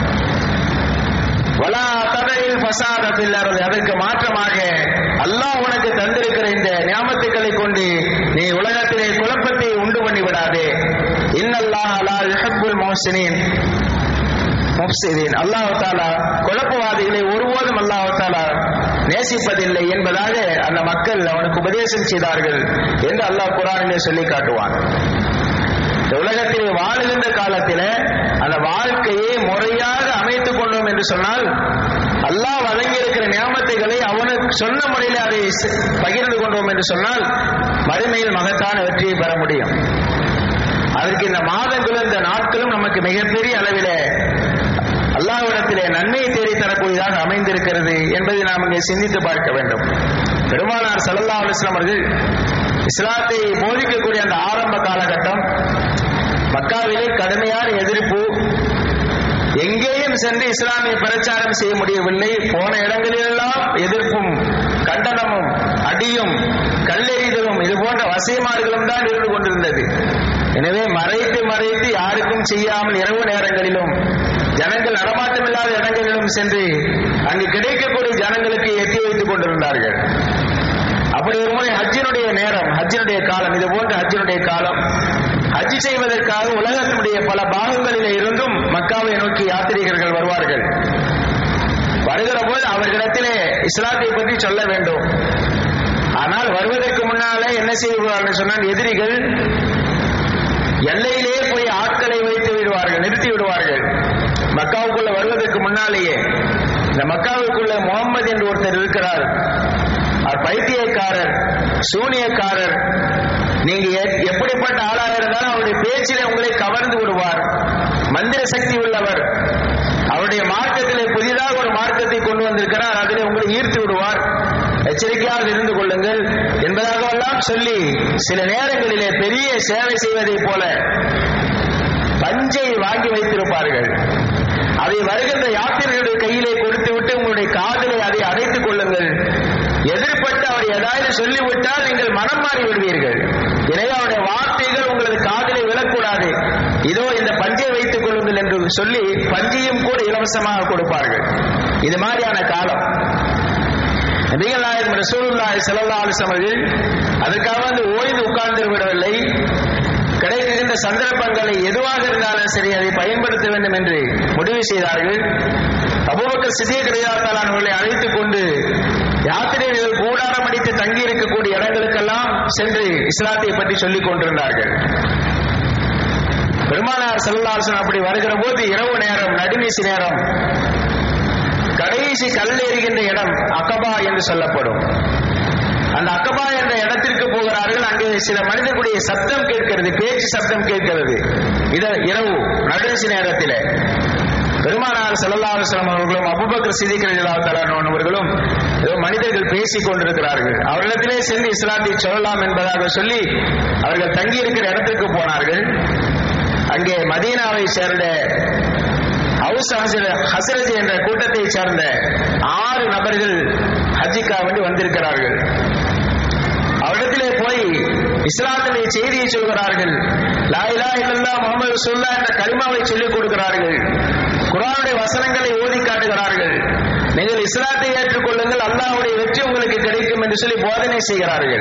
வலா தடையில் பசாத பில்லறது அதற்கு மாற்றமாக அல்லாஹ் உனக்கு தந்திருக்கிற இந்த ஞாபகத்துக்களை கொண்டு நீ உலகத்திலே குழப்பத்தை உண்டு பண்ணி விடாதே இன்னல்லாஹ் அலா யுஹப்புல் முஹ்சினீன் முஃப்சிதீன் அல்லாஹ் தாலா குழப்பவாதிகளை ஒருபோதும் அல்லாஹ் தாலா நேசிப்பதில்லை என்பதாக அந்த மக்கள் அவனுக்கு உபதேசம் செய்தார்கள் என்று அல்லாஹ் குரானிலே சொல்லி காட்டுவான் இந்த உலகத்தில் வாழுகின்ற காலத்தில் அந்த வாழ்க்கையை முறையாக அமைத்துக் கொண்டோம் என்று சொன்னால் அல்லாஹ் வழங்கியிருக்கிற நியமத்தைகளை அவனுக்கு சொன்ன முறையில் அதை பகிர்ந்து கொண்டோம் என்று சொன்னால் மறுமையில் மகத்தான வெற்றியை பெற முடியும் அதற்கு இந்த மாதங்களும் இந்த நாட்களும் நமக்கு மிகப்பெரிய அளவில் அல்லாஹ்விடத்திலே நன்மையை தேடி தரக்கூடியதாக அமைந்திருக்கிறது என்பதை நாம் இங்கே சிந்தித்து பார்க்க வேண்டும் பெருமானார் சல்லல்லா அலுவலாம் அவர்கள் இஸ்லாத்தை போதிக்கக்கூடிய அந்த ஆரம்ப காலகட்டம் மக்காவிலே கடுமையான எதிர்ப்பு எங்கேயும் சென்று இஸ்லாமிய பிரச்சாரம் செய்ய முடியவில்லை போன இடங்களிலெல்லாம் எதிர்ப்பும் கண்டனமும் அடியும் கல்லெறிதலும் இது போன்ற வசியமாடுகளும் தான் இருந்து கொண்டிருந்தது எனவே மறைத்து மறைத்து யாருக்கும் செய்யாமல் இரவு நேரங்களிலும் ஜனங்கள் நடமாட்டமில்லாத இடங்களிலும் சென்று அங்கு கிடைக்கக்கூடிய ஜனங்களுக்கு எத்தி வைத்துக் கொண்டிருந்தார்கள் அப்படி ஒரு முறை ஹஜ்ஜினுடைய நேரம் ஹஜ்ஜினுடைய காலம் இது போன்ற ஹஜ்ஜினுடைய காலம் ஹஜ் செய்வதற்காக உலகத்தினுடைய பல பாகங்களிலே இருந்தும் மக்காவை நோக்கி யாத்திரிகர்கள் வருவார்கள் வருகிற போது அவர்களிடத்திலே இஸ்லாத்தை பற்றி சொல்ல வேண்டும் ஆனால் வருவதற்கு முன்னாலே என்ன செய்வார்கள் சொன்னால் எதிரிகள் எல்லையிலே போய் ஆட்களை வைத்து விடுவார்கள் நிறுத்தி விடுவார்கள் மக்காவுக்குள்ள வருவதற்கு முன்னாலேயே இந்த மக்காவுக்குள்ள முகம்மது என்று ஒருத்தர் இருக்கிறார் அவர் பைத்தியக்காரர் சூனியக்காரர் நீங்க எப்படிப்பட்ட ஆளாக இருந்தாலும் அவருடைய பேச்சிலே உங்களை கவர்ந்து விடுவார் மந்திர சக்தி உள்ளவர் அவருடைய மார்க்கத்திலே புதிதாக ஒரு மார்க்கத்தை கொண்டு வந்திருக்கிறார் அதிலே உங்களை ஈர்த்து விடுவார் எச்சரிக்கையாக இருந்து கொள்ளுங்கள் என்பதாகவெல்லாம் சொல்லி சில நேரங்களிலே பெரிய சேவை செய்வதைப் போல பஞ்சை வாங்கி வைத்திருப்பார்கள் அதை வருகின்ற யாத்திரைகளுடைய கையிலே கொடுத்து விட்டு உங்களுடைய காதலை அதை அடைத்துக் கொள்ளுங்கள் எதிர்பட்டு அவர் ஏதாவது சொல்லிவிட்டால் நீங்கள் மனம் மாறி விடுவீர்கள் எனவே அவருடைய வார்த்தைகள் உங்களது காதலை விழக்கூடாது இதோ இந்த பஞ்சை வைத்துக் கொள்ளுங்கள் என்று சொல்லி பஞ்சையும் கூட இலவசமாக கொடுப்பார்கள் இது மாதிரியான காலம் நபிகள் நாயகம் ரசூலுல்லாஹி ஸல்லல்லாஹு அலைஹி அவர்கள் அதற்காக வந்து ஓய்ந்து உட்கார்ந்து விடவில்லை கிடைக்கின்ற சந்தர்ப்பங்களை எதுவாக இருந்தாலும் சரி அதை பயன்படுத்த வேண்டும் என்று முடிவு செய்தார்கள் அபூபக்கர் சிதியக் ரலியல்லாஹு அவர்களை அழைத்துக் கொண்டு யாத்திரைகள் கூடாரம் அடித்து தங்கி இருக்கக்கூடிய இடங்களுக்கெல்லாம் சென்று இஸ்லாத்தை பற்றி சொல்லிக் கொண்டிருந்தார்கள் பெருமானார் செல்லாசன் அப்படி வருகிற போது இரவு நேரம் நடுநீசி நேரம் கடைசி கல் எறிகின்ற இடம் அக்கபா என்று சொல்லப்படும் அந்த அக்கபா என்ற இடத்தில் இடத்திற்கு போகிறார்கள் அங்கே சில மனிதர்களுடைய சப்தம் கேட்கிறது பேச்சு சப்தம் கேட்கிறது இத இரவு நடுநிசி நேரத்தில் பெருமானார் செல்லல்லா அலுவலம் அவர்களும் அபுபக்கர் சிதிகர் அவர்களும் ஏதோ மனிதர்கள் பேசிக் கொண்டிருக்கிறார்கள் அவர்களிடத்திலே சென்று இஸ்லாத்தை சொல்லலாம் என்பதாக சொல்லி அவர்கள் தங்கியிருக்கிற இடத்திற்கு போனார்கள் அங்கே மதீனாவை சேர்ந்த ஹவுஸ் ஹசரஜ் என்ற கூட்டத்தை சேர்ந்த ஆறு நபர்கள் ஹஜ்ஜிக்கா வேண்டி வந்திருக்கிறார்கள் அவரிடத்திலே போய் இஸ்லாத்திலே செய்தியை சொல்கிறார்கள் லாயிலா இல்லல்லா முகமது சொல்லா என்ற கரிமாவை சொல்லிக் கொடுக்கிறார்கள் குரானுடைய வசனங்களை ஓதி காட்டுகிறார்கள் நீங்கள் இஸ்லாத்தை ஏற்றுக்கொள்ளுங்கள் அல்லாஹ்வுடைய வெற்றி உங்களுக்கு கிடைக்கும் என்று சொல்லி போதனை செய்கிறார்கள்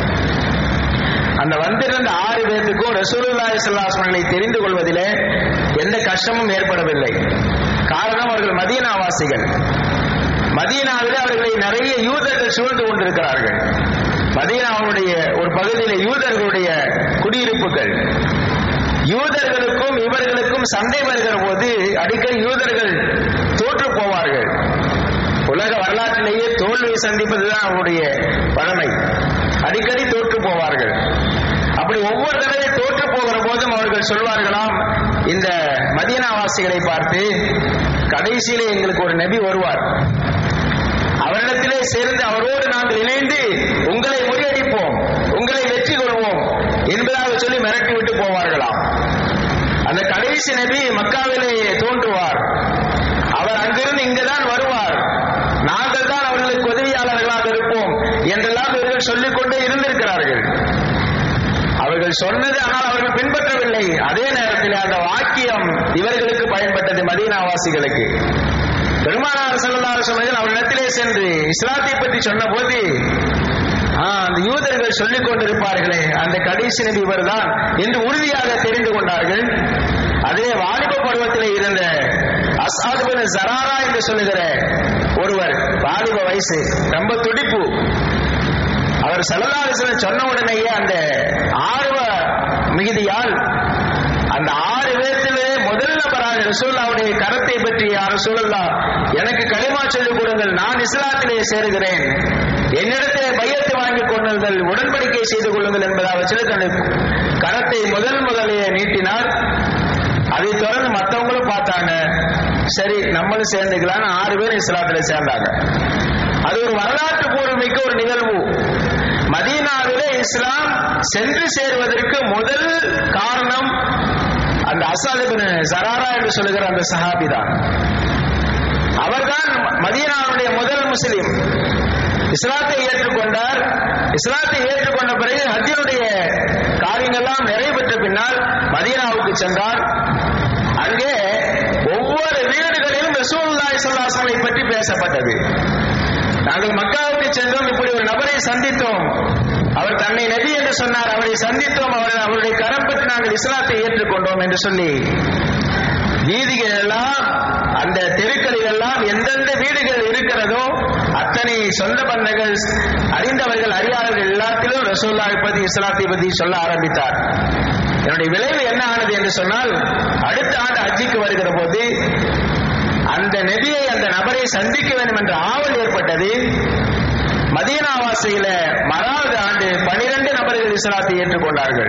அந்த வந்திருந்த ஆறு பேருக்கும் ரசூலுல்லாஹி ஸல்லல்லாஹு தெரிந்து கொள்வதிலே எந்த கஷ்டமும் ஏற்படவில்லை காரணம் அவர்கள் மதீனாவாசிகள் மதீனாவில் அவர்களை நிறைய யூதர்கள் சூழ்ந்து கொண்டிருக்கிறார்கள் மதீனாவுடைய ஒரு பகுதியில் யூதர்களுடைய குடியிருப்புகள் யூதர்களுக்கும் இவர்களுக்கும் சண்டை வருகிற போது அடிக்கடி யூதர்கள் தோற்று போவார்கள் உலக வரலாற்றிலேயே தோல்வியை சந்திப்பதுதான் அவருடைய பழமை அடிக்கடி தோற்று போவார்கள் அப்படி ஒவ்வொரு தடவை தோற்று போகிற போதும் அவர்கள் சொல்வார்களாம் இந்த மதீனாவாசிகளை பார்த்து கடைசியிலே எங்களுக்கு ஒரு நபி வருவார் அவரிடத்திலே சேர்ந்து அவரோடு நாங்கள் இணைந்து உங்களை முறியடிப்போம் உங்களை வெற்றி கொள்வோம் என்பதாக சொல்லி மிரட்டி விட்டு போவார்களாம் அந்த கடைசி நபி மக்காவிலே தோன்றுவார் அவர் அங்கிருந்து இங்குதான் வருவார் நாங்கள் தான் அவர்களுக்கு உதவியாளர்களாக இருப்போம் என்றெல்லாம் இவர்கள் சொல்லிக் கொண்டே இருந்திருக்கிறார்கள் அவர்கள் சொன்னது ஆனால் அவர்கள் பின்பற்றவில்லை அதே நேரத்தில் அந்த வாக்கியம் இவர்களுக்கு பயன்பட்டது மதீனாவாசிகளுக்கு பெருமானார் செல்லல்லாறு சொன்னதில் அவரிடத்திலே சென்று இஸ்லாத்தை பற்றி சொன்ன போது அந்த யூதர்கள் சொல்லிக் கொண்டிருப்பார்களே அந்த கடைசி நபி இவர்தான் என்று உறுதியாக தெரிந்து கொண்டார்கள் அதே வாலிப பருவத்திலே இருந்த அசாதுபின் ஜராரா என்று சொல்லுகிற ஒருவர் வாலிப வயசு ரொம்ப துடிப்பு அவர் செல்லலாரிசன சொன்ன உடனேயே அந்த ஆர்வ மிகுதியால் அந்த ஆறு பேர்த்திலே முதல் நபராக ரசூல்லாவுடைய கரத்தை பற்றி யார் சூழல்லா எனக்கு களிமா சொல்லிக் கொடுங்கள் நான் இஸ்லாத்திலே சேருகிறேன் என்னிடத்திலே பையத்தை வாங்கிக் கொள்ளுங்கள் உடன்படிக்கை செய்து கொள்ளுங்கள் என்பதாக சொல்லி தன்னுடைய கரத்தை முதல் முதலே நீட்டினார் அதை தொடர்ந்து மற்றவங்களும் பார்த்தாங்க சரி நம்மளும் சேர்ந்துக்கலாம்னு ஆறு பேர் இஸ்லாத்திலே சேர்ந்தாங்க அது ஒரு வரலாற்று பூர்வமிக்க ஒரு நிகழ்வு மதீனாவிலே இஸ்லாம் சென்று சேருவதற்கு முதல் காரணம் அந்த அசாதிபின் சராரா என்று சொல்லுகிற அந்த சஹாபி தான் அவர்தான் மதீனாவுடைய முதல் முஸ்லிம் இஸ்லாத்தை ஏற்றுக்கொண்டார் இஸ்லாத்தை ஏற்றுக்கொண்ட பிறகு ஹஜ்ஜினுடைய காரியங்கள்லாம் நிறைவேற்ற பின்னால் மதீனாவுக்கு சென்றார் அங்கே ஒவ்வொரு வீடுகளிலும் ரசூலுல்லாஹி ஸல்லல்லாஹு பற்றி பேசப்பட்டது நாங்கள் மக்காவுக்கு சென்றோம் இப்படி ஒரு நபரை சந்தித்தோம் அவர் தன்னை நபி என்று சொன்னார் அவரை சந்தித்தோம் அவர் அவருடைய கரம் பெற்று நாங்கள் இஸ்லாத்தை ஏற்றுக்கொண்டோம் என்று சொல்லி வீதிகள் எல்லாம் அந்த தெருக்களில் எல்லாம் எந்தெந்த வீடுகள் இருக்கிறதோ அத்தனை சொந்த பந்தங்கள் அறிந்தவர்கள் அறியாதவர்கள் எல்லாத்திலும் ரசூல்லாவை பற்றி இஸ்லாத்தை பற்றி சொல்ல ஆரம்பித்தார் என்னுடைய விளைவு என்ன ஆனது என்று சொன்னால் அடுத்த ஆண்டு ஹஜ்ஜிக்கு வருகிற போது அந்த நபியை அந்த நபரை சந்திக்க வேண்டும் என்ற ஆவல் ஏற்பட்டது மதீனாவாசியில மறாவது ஆண்டு பனிரெண்டு நபர்கள் இஸ்லாத்தை ஏற்றுக்கொண்டார்கள்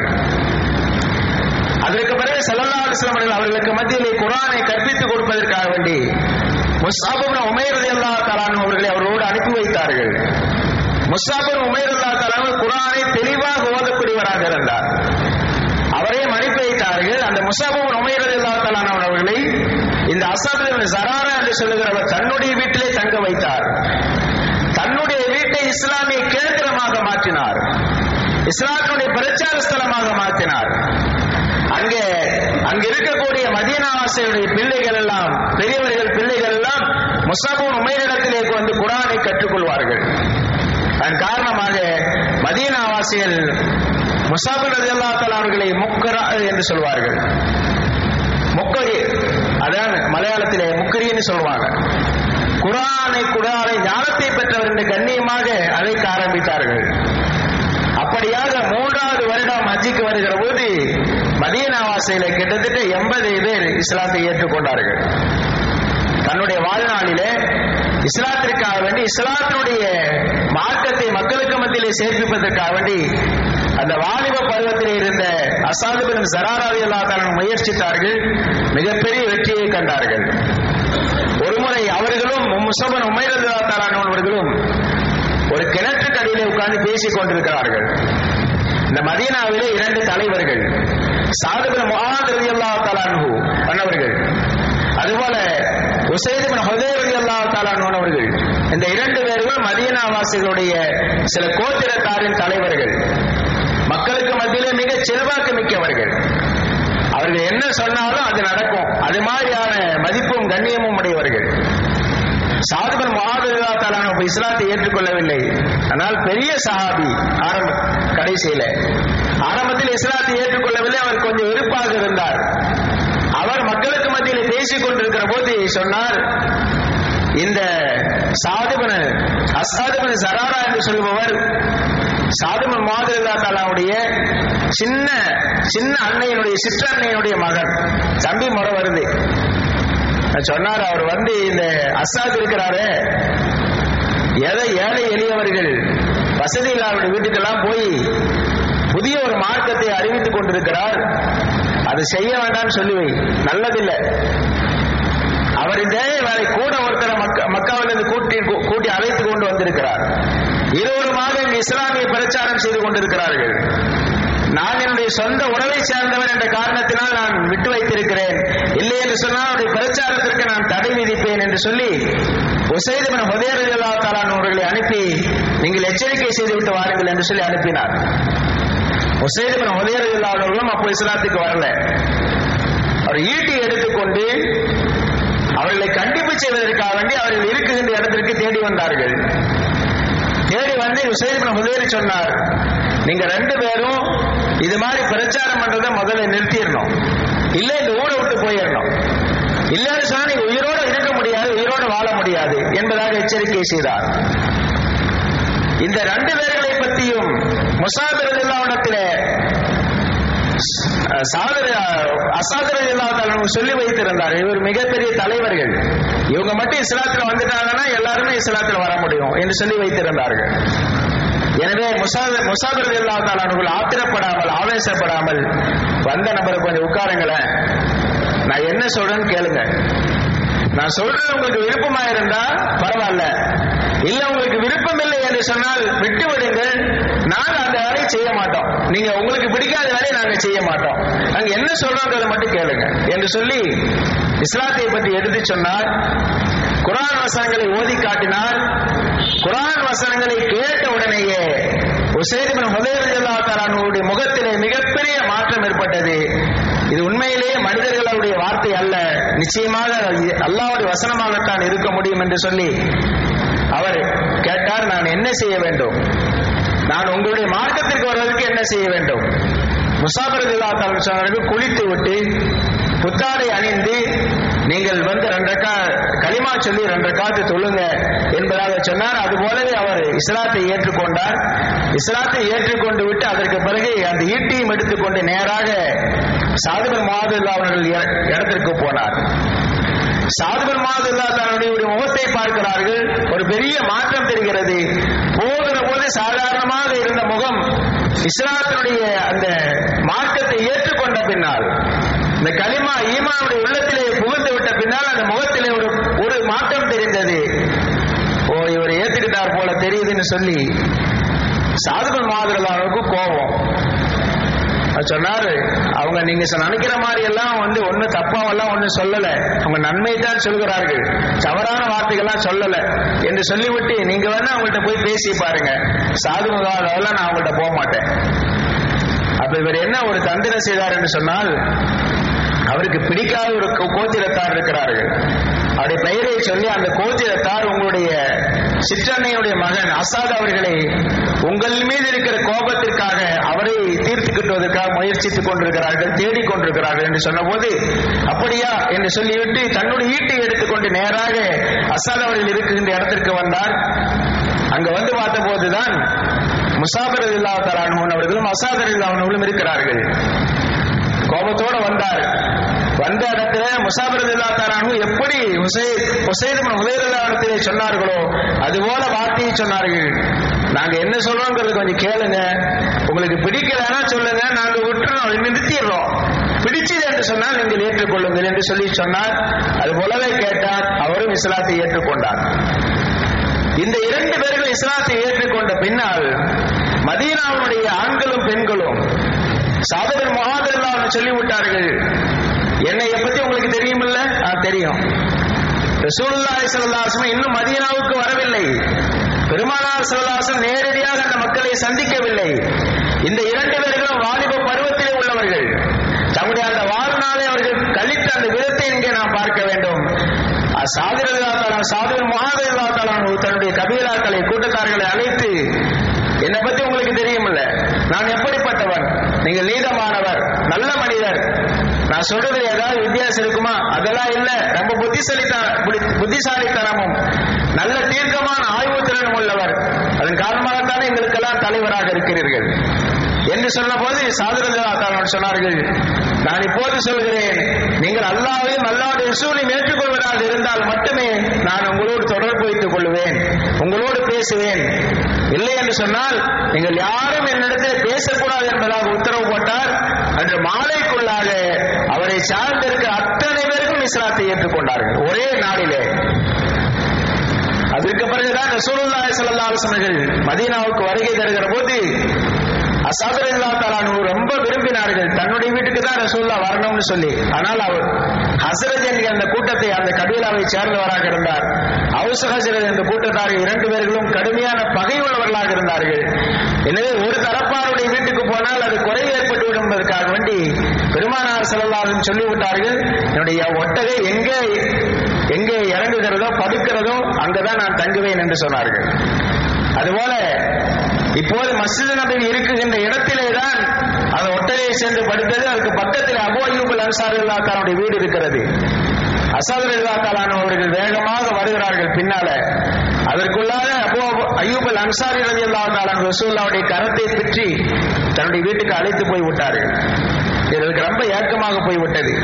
அதற்கு பிறகு சல்லல்லா அலுவலம் அவர்களுக்கு மத்தியிலே குரானை கற்பித்துக் கொடுப்பதற்காக வேண்டி முஸ்தாபுன் உமேர் அல்லா தலான் அவர்களை அவரோடு அனுப்பி வைத்தார்கள் முஸ்தாபுன் உமேர் அல்லா தலான் குரானை தெளிவாக ஓதக்கூடியவராக இருந்தார் அவரையும் அனுப்பி வைத்தார்கள் அந்த முசாபுன் உமேர் அல்லா தலான் அவர்களை இந்த அசாபின் சராரா என்று சொல்லுகிறவர் தன்னுடைய வீட்டிலே தங்க வைத்தார் தன்னுடைய வீட்டை இஸ்லாமிய கேந்திரமாக மாற்றினார் இஸ்லாத்தினுடைய பிரச்சார ஸ்தலமாக மாற்றினார் அங்கே அங்க இருக்கக்கூடிய மதீனாவாசியுடைய பிள்ளைகள் எல்லாம் பெரியவர்கள் பிள்ளைகள் எல்லாம் முசாபூன் உமையிடத்திலே வந்து குரானை கற்றுக்கொள்வார்கள் அதன் காரணமாக மதீனாவாசிகள் முசாபின் ரதி அல்லா அவர்களை முக்கரா என்று சொல்வார்கள் முக்கரி அதான் மலையாளத்திலே முக்கரின்னு சொல்லுவாங்க குரானை குரானை ஞானத்தை பெற்றவர் என்று கண்ணியமாக அழைக்க ஆரம்பித்தார்கள் அப்படியாக மூன்றாவது வருடம் ஹஜ்ஜிக்கு வருகிற போது மதீனாவாசையில கிட்டத்தட்ட எண்பது பேர் இஸ்லாத்தை ஏற்றுக்கொண்டார்கள் தன்னுடைய வாழ்நாளிலே இஸ்லாத்திற்காக வேண்டி இஸ்லாத்தினுடைய மார்க்கத்தை மக்களுக்கு மத்தியிலே சேர்ப்பிப்பதற்காக வேண்டி அந்த வாலிப பருவத்திலே இருந்த அசாதுபின் சராராவி அல்லாத்தாரன் முயற்சித்தார்கள் மிகப்பெரிய வெற்றியை கண்டார்கள் ஒருமுறை அவர்களும் முசபன் உமைர் அல்லாத்தாரான் அவர்களும் ஒரு கிணற்றுக்கு அடியிலே உட்கார்ந்து பேசிக் கொண்டிருக்கிறார்கள் இந்த மதீனாவிலே இரண்டு தலைவர்கள் சாதுபின் முகாத் ரவி அல்லா தலான்ஹு பண்ணவர்கள் அதுபோல உசைதுபின் ஹுதே ரவி அல்லா தலான் அவர்கள் இந்த இரண்டு பேர்களும் மதீனாவாசிகளுடைய சில கோத்திரத்தாரின் தலைவர்கள் மக்களுக்கு மத்தியிலே மிக செல்வாக்கு மிக்கவர்கள் அவர்கள் என்ன சொன்னாலும் அது நடக்கும் அது மாதிரியான மதிப்பும் கண்ணியமும் உடையவர்கள் சாதுபன் மகாதுல்லா தலான இஸ்லாத்தை ஏற்றுக்கொள்ளவில்லை ஆனால் பெரிய சஹாபி ஆரம்ப கடைசியில ஆரம்பத்தில் இஸ்லாத்தை ஏற்றுக்கொள்ளவில்லை அவர் கொஞ்சம் வெறுப்பாக இருந்தார் அவர் மக்களுக்கு மத்தியில் பேசிக் கொண்டிருக்கிற போது சொன்னார் இந்த சாதுபன் அசாதுபன் சராரா என்று சொல்பவர் சாதுபன் மாதிரில்லா தாலாவுடைய சின்ன சின்ன அன்னையினுடைய சிற்றன்னையினுடைய மகன் தம்பி முறை வருது சொன்னார் அவர் வந்து இந்த அசாத் இருக்கிறாரு எதை ஏழை எளியவர்கள் வசதி இல்லாத வீட்டுக்கெல்லாம் போய் புதிய ஒரு மார்க்கத்தை அறிவித்துக் கொண்டிருக்கிறார் அது செய்ய வேண்டாம்னு சொல்லி வை நல்லதில்லை அவர் இதே வேலை கூட ஒருத்தரை மக்க மக்காவிலிருந்து கூட்டி கூட்டி அழைத்து கொண்டு வந்திருக்கிறார் இருவருமாக இங்கு இஸ்லாமிய பிரச்சாரம் செய்து கொண்டிருக்கிறார்கள் நான் என்னுடைய சொந்த உறவை சேர்ந்தவர் என்ற காரணத்தினால் நான் விட்டு வைத்திருக்கிறேன் இல்லை என்று சொன்னால் அவருடைய பிரச்சாரத்திற்கு நான் தடை விதிப்பேன் என்று சொல்லி உசைதமன் ஹுதேரல்லா தாலான் அவர்களை அனுப்பி நீங்கள் எச்சரிக்கை செய்துவிட்டு வாருங்கள் என்று சொல்லி அனுப்பினார் உசைதமன் ஹுதேரல்லா அவர்களும் அப்போ இஸ்லாத்துக்கு வரல அவர் ஈட்டி எடுத்துக்கொண்டு அவர்களை கண்டிப்பு செய்வதற்காக வேண்டி அவர்கள் இருக்குகின்ற இடத்திற்கு தேடி வந்தார்கள் தேடி வந்து உசைதமன் ஹுதேரி சொன்னார் நீங்க ரெண்டு பேரும் இது மாதிரி பிரச்சாரம் பண்றதை முதல்ல நிறுத்திடணும் இல்ல இந்த ஊரை விட்டு போயிடணும் இல்லன்னு சொன்னா நீங்க உயிரோட இருக்க முடியாது உயிரோட வாழ முடியாது என்பதாக எச்சரிக்கை செய்தார் இந்த ரெண்டு பேர்களை பற்றியும் முசாபிரதில்லாவிடத்தில் சாதர அசாதர இல்லாத சொல்லி வைத்திருந்தார் இவர் மிகப்பெரிய தலைவர்கள் இவங்க மட்டும் இஸ்லாத்துல வந்துட்டாங்கன்னா எல்லாருமே இஸ்லாத்துல வர முடியும் என்று சொல்லி வைத்திருந்தார்கள் எனவே முசாபிரதி இல்லாதாளர்கள் ஆத்திரப்படாமல் ஆவேசப்படாமல் வந்த நபரை கொஞ்சம் உட்காருங்களேன் நான் என்ன சொல்றேன்னு கேளுங்க நான் சொல்றது உங்களுக்கு விருப்பமா இருந்தா பரவாயில்ல இல்ல உங்களுக்கு விருப்பம் இல்லை என்று சொன்னால் விட்டு விடுங்கள் நாங்க அந்த வேலையை செய்ய மாட்டோம் நீங்க உங்களுக்கு பிடிக்காத வேலையை நாங்க செய்ய மாட்டோம் நாங்க என்ன சொல்றோங்கிறத மட்டும் கேளுங்க என்று சொல்லி இஸ்லாத்தை பற்றி எடுத்து சொன்னார் குரான் வசனங்களை ஓதி காட்டினார் குரான் வசனங்களை கேட்ட உடனேயே உசேதிபின் முதலாத்தாரானுடைய முகத்திலே மிகப்பெரிய மாற்றம் ஏற்பட்டது இது உண்மையிலேயே மனிதர்களுடைய வார்த்தை அல்ல நிச்சயமாக அல்லாவுடைய வசனமாகத்தான் இருக்க முடியும் என்று சொல்லி அவர் கேட்டார் நான் என்ன செய்ய வேண்டும் நான் உங்களுடைய மார்க்கத்திற்கு வருவதற்கு என்ன செய்ய வேண்டும் முசாபரதில்லா சொன்னவர்கள் குளித்து விட்டு புத்தாடை அணிந்து நீங்கள் வந்து ரெண்டக்கா களிமா சொல்லி ரெண்டு காத்து தொழுங்க என்பதாக சொன்னார் அது போலவே அவர் இஸ்லாத்தை ஏற்றுக்கொண்டார் இஸ்லாத்தை ஏற்றுக்கொண்டு விட்டு அதற்கு பிறகு அந்த ஈட்டியும் எடுத்துக்கொண்டு நேராக சாதுபன் மாதுல்லா அவர்கள் இடத்திற்கு போனார் சாதுபன் மாதுல்லா தன்னுடைய முகத்தை பார்க்கிறார்கள் ஒரு பெரிய மாற்றம் தெரிகிறது போகிற போது சாதாரணமாக இருந்த முகம் இஸ்லாத்தினுடைய அந்த மார்க்கத்தை ஏற்றுக்கொண்ட பின்னால் இந்த களிமா ஈமாவுடைய உள்ளத்திலே புகுந்து விட்ட பின்னால் அந்த முகத்திலே ஒரு ஒரு மாற்றம் தெரிந்தது ஓ இவர் ஏத்துக்கிட்டார் போல தெரியுதுன்னு சொல்லி சாதுபன் மாதிரலாவுக்கு கோபம் சொன்னாரு அவங்க நீங்க நினைக்கிற மாதிரி எல்லாம் வந்து ஒண்ணு தப்பாவெல்லாம் ஒண்ணு சொல்லல அவங்க நன்மை தான் சொல்கிறார்கள் தவறான வார்த்தைகள்லாம் சொல்லல என்று சொல்லிவிட்டு நீங்க வேணா அவங்கள்ட்ட போய் பேசி பாருங்க சாதுமுகாதெல்லாம் நான் அவங்கள்ட்ட போக மாட்டேன் அப்ப இவர் என்ன ஒரு தந்திரம் செய்தார் என்று சொன்னால் அவருக்கு பிடிக்காத ஒரு கோத்திரத்தார் இருக்கிறார்கள் அவருடைய பெயரை சொல்லி அந்த கோத்திரத்தார் உங்களுடைய சிற்றன்னையுடைய மகன் அசாத் அவர்களை உங்கள் மீது இருக்கிற கோபத்திற்காக அவரை தீர்த்து கட்டுவதற்காக முயற்சித்துக் கொண்டிருக்கிறார்கள் தேடிக் கொண்டிருக்கிறார்கள் என்று சொன்னபோது அப்படியா என்று சொல்லிவிட்டு தன்னுடைய ஈட்டை எடுத்துக்கொண்டு நேராக அசாத் அவர்கள் இருக்கின்ற இடத்திற்கு வந்தார் அங்க வந்து பார்த்த போதுதான் முசாபர் இல்லா தலான் அவர்களும் அசாதர் இல்லாதவர்களும் இருக்கிறார்கள் கோபத்தோடு வந்தார் வந்த இடத்துல முசாபிரதில்லா தாரானு எப்படி உசைது உதயல்லா இடத்திலே சொன்னார்களோ அதுபோல வார்த்தையை சொன்னார்கள் நாங்க என்ன சொல்றோங்கிறது கொஞ்சம் கேளுங்க உங்களுக்கு பிடிக்கலன்னா சொல்லுங்க நாங்க விட்டுறோம் நிறுத்திடுறோம் பிடிச்சது என்று சொன்னால் நீங்கள் ஏற்றுக்கொள்ளுங்கள் என்று சொல்லி சொன்னார் அது போலவே கேட்டார் அவரும் இஸ்லாத்தை ஏற்றுக்கொண்டார் இந்த இரண்டு பேர்கள் இஸ்லாத்தை ஏற்றுக்கொண்ட பின்னால் மதீனாவுடைய ஆண்களும் பெண்களும் சாதகர் மகாதல்லா சொல்லிவிட்டார்கள் என்னை பத்தி உங்களுக்கு தெரியுமில்ல ஆ தெரியும் ரசூலுல்லாஹி ஸல்லல்லாஹு இன்னும் மதீனாவுக்கு வரவில்லை பெருமானார் ஸல்லல்லாஹு நேரடியாக அந்த மக்களை சந்திக்கவில்லை இந்த இரண்டு பேர்களும் வாலிப பருவத்திலே உள்ளவர்கள் தம்முடைய அந்த வாழ்நாளை அவர்கள் கழித்த அந்த விதத்தை இங்கே நாம் பார்க்க வேண்டும் சாதிரதாத்தாலான் சாதிர மகாதேவதாத்தாலான் தன்னுடைய கபீலாக்களை கூட்டத்தார்களை அழைத்து என்னை பத்தி உங்களுக்கு தெரியுமில்ல நான் எப்படிப்பட்டவன் நீங்கள் நீதமானவர் நல்ல மனிதர் நான் சொல்றது ஏதாவது வித்தியாசம் இருக்குமா அதெல்லாம் இல்ல ரொம்ப புத்திசாலித்தன புத்திசாலித்தனமும் நல்ல தீர்க்கமான ஆய்வு திறனும் உள்ளவர் அதன் காரணமாகத்தானே எங்களுக்கெல்லாம் தலைவராக இருக்கிறீர்கள் என்று சொன்ன போது சாதனதாத்தாளர் சொன்னார்கள் நான் இப்போது சொல்கிறேன் நீங்கள் அல்லாவையும் அல்லாவுடைய ரசூலையும் ஏற்றுக்கொள்வதாக இருந்தால் மட்டுமே நான் உங்களோடு தொடர்பு வைத்துக் கொள்வேன் உங்களோடு பேசுவேன் இல்லை என்று சொன்னால் நீங்கள் யாரும் என்னிடத்தில் பேசக்கூடாது என்பதாக உத்தரவு போட்டார் அன்று மாலைக்குள்ளாக அவரை சார்ந்திருக்கிற அத்தனை பேருக்கும் இஸ்லாத்தை ஏற்றுக்கொண்டார்கள் ஒரே நாளிலே அதற்கு பிறகுதான் ரசூலுல்லாஹி ஸல்லல்லாஹு அலைஹி வஸல்லம் மதீனாவுக்கு வருகை தருகிற போது அசாதரில்லா தலானு ரொம்ப விரும்பினார்கள் தன்னுடைய வீட்டுக்கு தான் ரசூல்லா வரணும்னு சொல்லி ஆனால் அவர் ஹசரத் என்கிற அந்த கூட்டத்தை அந்த கபீலாவை சேர்ந்தவராக இருந்தார் அவுச ஹசரத் என்ற கூட்டத்தார் இரண்டு பேர்களும் கடுமையான பகை உள்ளவர்களாக இருந்தார்கள் எனவே ஒரு தரப்பாருடைய வீட்டுக்கு போனால் அது குறை ஏற்பட்டு விடும் என்பதற்காக வேண்டி பெருமானார் செலவாளன் சொல்லிவிட்டார்கள் என்னுடைய ஒட்டகை எங்கே எங்கே இறங்குகிறதோ படுக்கிறதோ அங்கதான் நான் தங்குவேன் என்று சொன்னார்கள் அதுபோல இப்போது மஸ்ஜித் நபி இருக்குகின்ற இடத்திலே தான் அந்த ஒட்டகையை சென்று படித்தது அதுக்கு பக்கத்தில் அபு அய்யூபுல் அன்சார் இல்லா தன்னுடைய வீடு இருக்கிறது அசாதர் இல்லா அவர்கள் வேகமாக வருகிறார்கள் பின்னால அதற்குள்ளாக அபு அய்யூபல் அன்சாரி ரதி அல்லா தாலான் ரசூல்லாவுடைய கரத்தை பற்றி தன்னுடைய வீட்டுக்கு அழைத்து போய் விட்டார்கள் இதற்கு ரொம்ப ஏக்கமாக போய்விட்டது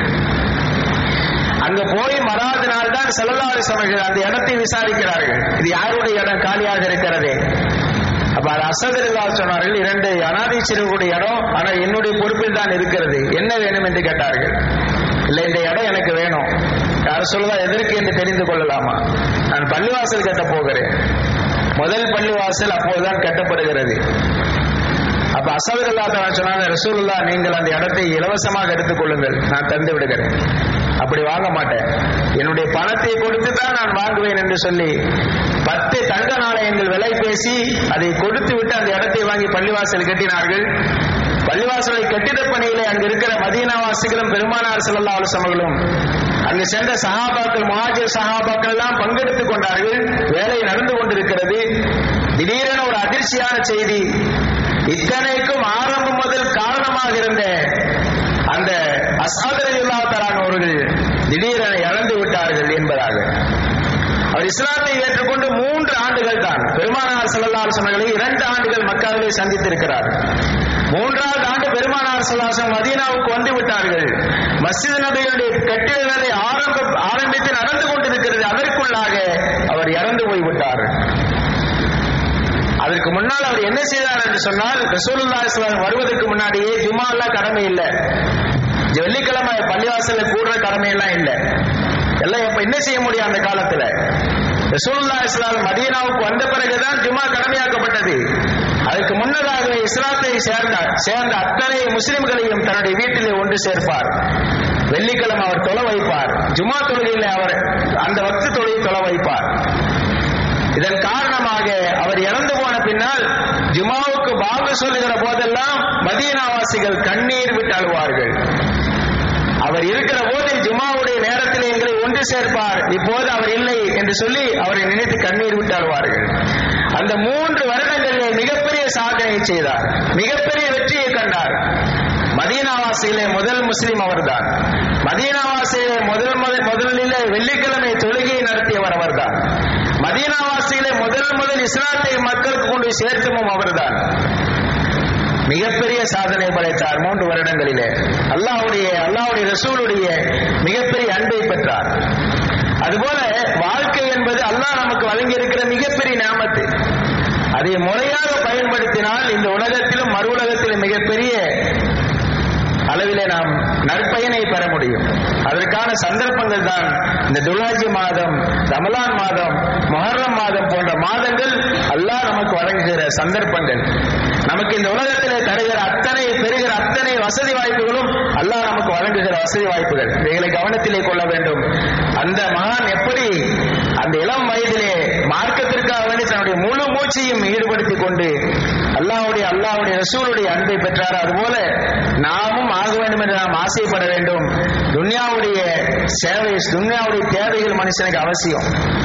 அங்க போய் மறாத நாள் தான் செல்லல்லாறு சமைகள் அந்த இடத்தை விசாரிக்கிறார்கள் இது யாருடைய இடம் காலியாக இருக்கிறதே அப்ப அது அசதரில்லா சொன்னார்கள் இரண்டு அனாதீச்சர்களுடைய இடம் ஆனா என்னுடைய பொறுப்பில் தான் இருக்கிறது என்ன வேணும் என்று கேட்டார்கள் இல்ல இந்த இடம் எனக்கு வேணும் யார் சொல்லுவா எதற்கு என்று தெரிந்து கொள்ளலாமா நான் பள்ளிவாசல் கட்ட போகிறேன் முதல் பள்ளிவாசல் அப்போதுதான் கட்டப்படுகிறது அப்ப அசதரில்லா தான் சொன்னாங்க ரசூலுல்லா நீங்கள் அந்த இடத்தை இலவசமாக எடுத்துக் கொள்ளுங்கள் நான் தந்து விடுகிறேன் அப்படி வாங்க மாட்டேன் என்னுடைய பணத்தை கொடுத்து தான் நான் வாங்குவேன் என்று சொல்லி பத்து தங்க நாணயங்கள் விலை பேசி அதை கொடுத்து விட்டு அந்த இடத்தை வாங்கி பள்ளிவாசல் கட்டினார்கள் பள்ளிவாசலை கட்டிட பணியிலே அங்கு இருக்கிற மதீனாவாசிகளும் பெருமானார் செல்லல்லா அலுவலர்களும் அங்கு சென்ற சகாபாக்கள் மகாஜர் சகாபாக்கள் எல்லாம் பங்கெடுத்துக் கொண்டார்கள் வேலை நடந்து கொண்டிருக்கிறது திடீரென ஒரு அதிர்ச்சியான செய்தி இத்தனைக்கும் ஆரம்பம் முதல் காரணமாக இருந்த அந்த அசாதரில்லா தரானவர்கள் திடீரென இழந்து விட்டார்கள் என்பதாக அவர் இஸ்லாத்தை ஏற்றுக்கொண்டு மூன்று ஆண்டுகள் தான் பெருமானார் செல்லல்லார் சொன்னங்களை இரண்டு ஆண்டுகள் மக்காவிலே சந்தித்திருக்கிறார் மூன்றாவது ஆண்டு பெருமானார் செல்லாசம் மதீனாவுக்கு வந்து விட்டார்கள் மஸ்ஜித் நபியுடைய கட்டிட வேலை ஆரம்ப ஆரம்பித்து நடந்து கொண்டிருக்கிறது அதற்குள்ளாக அவர் இறந்து போய்விட்டார் அதற்கு முன்னால் அவர் என்ன செய்தார் என்று சொன்னால் ரசூலுல்லா வருவதற்கு முன்னாடியே ஜும்மா எல்லாம் கடமை இல்லை வெள்ளிக்கிழமை பள்ளிவாசல்ல கூடுற கடமை எல்லாம் இல்லை எல்லாம் இப்ப என்ன செய்ய முடியும் அந்த காலத்துல ரசூலுல்லா இஸ்லாம் மதீனாவுக்கு வந்த பிறகுதான் ஜும்மா கடமையாக்கப்பட்டது அதுக்கு முன்னதாக இஸ்லாத்தை சேர்ந்த சேர்ந்த அத்தனை முஸ்லிம்களையும் தன்னுடைய வீட்டிலே ஒன்று சேர்ப்பார் வெள்ளிக்கிழமை அவர் தொலை வைப்பார் ஜும்மா தொழுகையில் அவர் அந்த வக்து தொழுகை தொலை வைப்பார் இதன் காரணமாக அவர் இறந்து போன பின்னால் ஜுமாவுக்கு பாங்கு சொல்லுகிற போதெல்லாம் மதீனாவாசிகள் கண்ணீர் விட்டு அழுவார்கள் அவர் இருக்கிற போது ஜுமாவுடைய நேரத்தில் எங்களை ஒன்று சேர்ப்பார் இப்போது அவர் இல்லை என்று சொல்லி அவரை நினைத்து கண்ணீர் விட்டு அழுவார்கள் அந்த மூன்று வருடங்களிலே மிகப்பெரிய சாதனை செய்தார் மிகப்பெரிய வெற்றியை கண்டார் மதீனாவாசியிலே முதல் முஸ்லிம் அவர்தான் மதீனாவாசியிலே முதல் முதல் முதலிலே வெள்ளிக்கிழமை தொழுகையை நடத்தியவர் அவர்தான் மதீனாவாசியிலே முதல் முதல் இஸ்லாத்தை மக்களுக்கு கொண்டு சேர்த்தமும் அவர்தான் மிகப்பெரிய சாதனை படைத்தார் மூன்று வருடங்களிலே அல்லாஹ்வுடைய அல்லாஹ்வுடைய ரசூலுடைய மிகப்பெரிய அன்பை பெற்றார் அதுபோல வாழ்க்கை என்பது அல்லாஹ் நமக்கு வழங்கி இருக்கிற மிகப்பெரிய நாமத்து அதை முறையாக பயன்படுத்தினால் இந்த உலகத்திலும் மறு உலகத்திலும் மிகப்பெரிய அளவிலே நாம் நற்பயனை பெற முடியும் அதற்கான சந்தர்ப்பங்கள் தான் இந்த துலாஜி மாதம் ரமலான் மாதம் மொஹர்ரம் மாதம் போன்ற மாதங்கள் அல்லாஹ் நமக்கு வழங்குகிற சந்தர்ப்பங்கள் நமக்கு இந்த உலகத்திலே தருகிற அத்தனை பெறுகிற அத்தனை வசதி வாய்ப்புகளும் அல்லாஹ் நமக்கு வழங்குகிற வசதி வாய்ப்புகள் இவைகளை கவனத்திலே கொள்ள வேண்டும் அந்த மகான் எப்படி அந்த இளம் வயதிலே மார்க்கத்திற்காக வேண்டி தன்னுடைய முழு மூச்சையும் ஈடுபடுத்திக் கொண்டு அல்லாஹ்வுடைய அல்லாஹ்வுடைய ரசூலுடைய அன்பை பெற்றார் அதுபோல நாமும் ஆக வேண்டும் என்று நாம் ஆசைப்பட வேண்டும் துன்யாவுடைய சேவை துன்யாவுடைய தேவைகள் மனுஷனுக்கு அவசியம்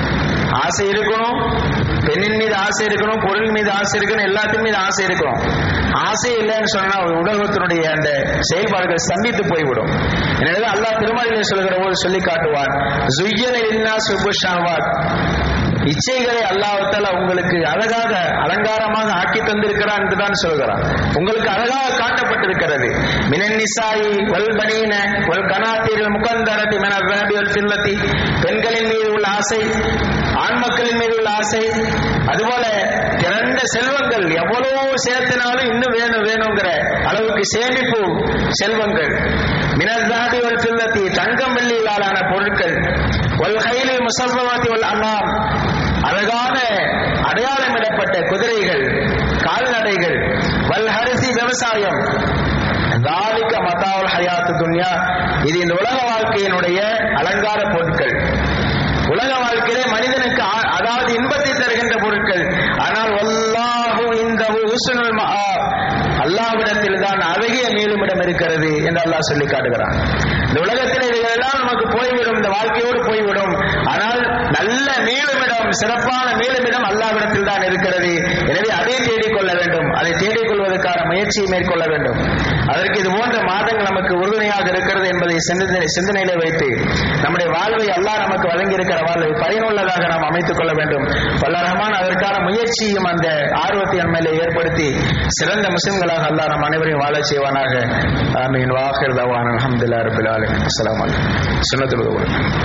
ஆசை இருக்கணும் பெண்ணின் மீது ஆசை இருக்கணும் பொருள் மீது ஆசை இருக்கணும் எல்லாத்தின் மீது ஆசை இருக்கணும் ஆசை இல்லைன்னு சொன்னா உலகத்தினுடைய அந்த செயல்பாடுகள் ஸ்தம்பித்து போய்விடும் எனவே அல்லாஹ் திருமலையில் சொல்கிற போது சொல்லி காட்டுவார் ஜுய்யன இல்லா சுபுஷாவாத் இச்சைகளை அல்லாஹால உங்களுக்கு அழகாக அலங்காரமாக ஆக்கி தந்திருக்கிறான் என்றுதான் சொல்கிறான் உங்களுக்கு அழகாக காட்டப்பட்டிருக்கிறது மினன் நிசாயி வல் பனீன வல் கனாத்தீர்கள் முகந்தரதி மின ரபி வல் ஃபில்லத்தி பெண்களின் மீது உள்ள ஆசை ஆண் மக்களின் மீது உள்ள ஆசை அதுபோல திரண்ட செல்வங்கள் எவ்வளவோ சேர்த்தினாலும் இன்னும் வேணும் வேணுங்கிற அளவுக்கு சேமிப்பு செல்வங்கள் மினதாதி வல் ஃபில்லத்தி தங்கம் வெள்ளியிலான பொருட்கள் வல் கைலில் முசல்வமாத்தி வல் அண்ணாம் அழகான அடையாளமிடப்பட்ட குதிரைகள் கால்நடைகள் வல்ஹரிசி விவசாயம் தாலிக்க மதாவல் ஹயாத்து துன்யா இது இந்த உலக வாழ்க்கையினுடைய அலங்கார பொருட்கள் உலக வாழ்க்கையிலே மனிதனுக்கு ஆ- அதாவது இன்பத்தை தருகின்ற பொருட்கள் ஆனால் வல்லாஹு இந்த ஹுஸ்னுல் மஆப் அல்லாஹ்விடத்தில் தான் அழகிய மேலுமிடம் இருக்கிறது என்று அல்லாஹ் சொல்லி காட்டுகிறான் இந்த உலகத்தில் இவைகளெல்லாம் நமக்கு போய்விடும் இந்த வாழ்க்கையோடு போய்விடும் ஆனால் நல்ல மேலுமிடம் சிறப்பான மேலுமிடம் அல்லாஹ்விடத்தில் தான் இருக்கிறது எனவே அதை தேடிக்கொள்ள வேண்டும் அதை தேடிக்கொள்வதற்கான முயற்சியை மேற்கொள்ள வேண்டும் அதற்கு இது போன்ற மாதங்கள் நமக்கு உறுதுணையாக இருக்கிறது என்பதை சிந்தனை- சிந்தனையிலே வைத்து நம்முடைய வாழ்வை அல்லாஹ் நமக்கு வழங்கி இருக்கிற வாழ்வை பயனுள்ளதாக நாம் அமைத்துக் கொள்ள வேண்டும் வல்ல ரஹ்மான் அதற்கான முயற்சியும் அந்த ஆர்வத்தை நம்மிலே ஏற்படுத்தி சிறந்த முஸ்லிம்களாக அல்லாஹ் நம் அனைவரையும் வாழச் செய்வானாக ஆமீன் வாஹிர் தவான் அல்ஹம்துலில்லாஹி ரப்பில் ஆலமீன் அஸ்ஸலாமு அலைக்கும் சுன்னத்துல்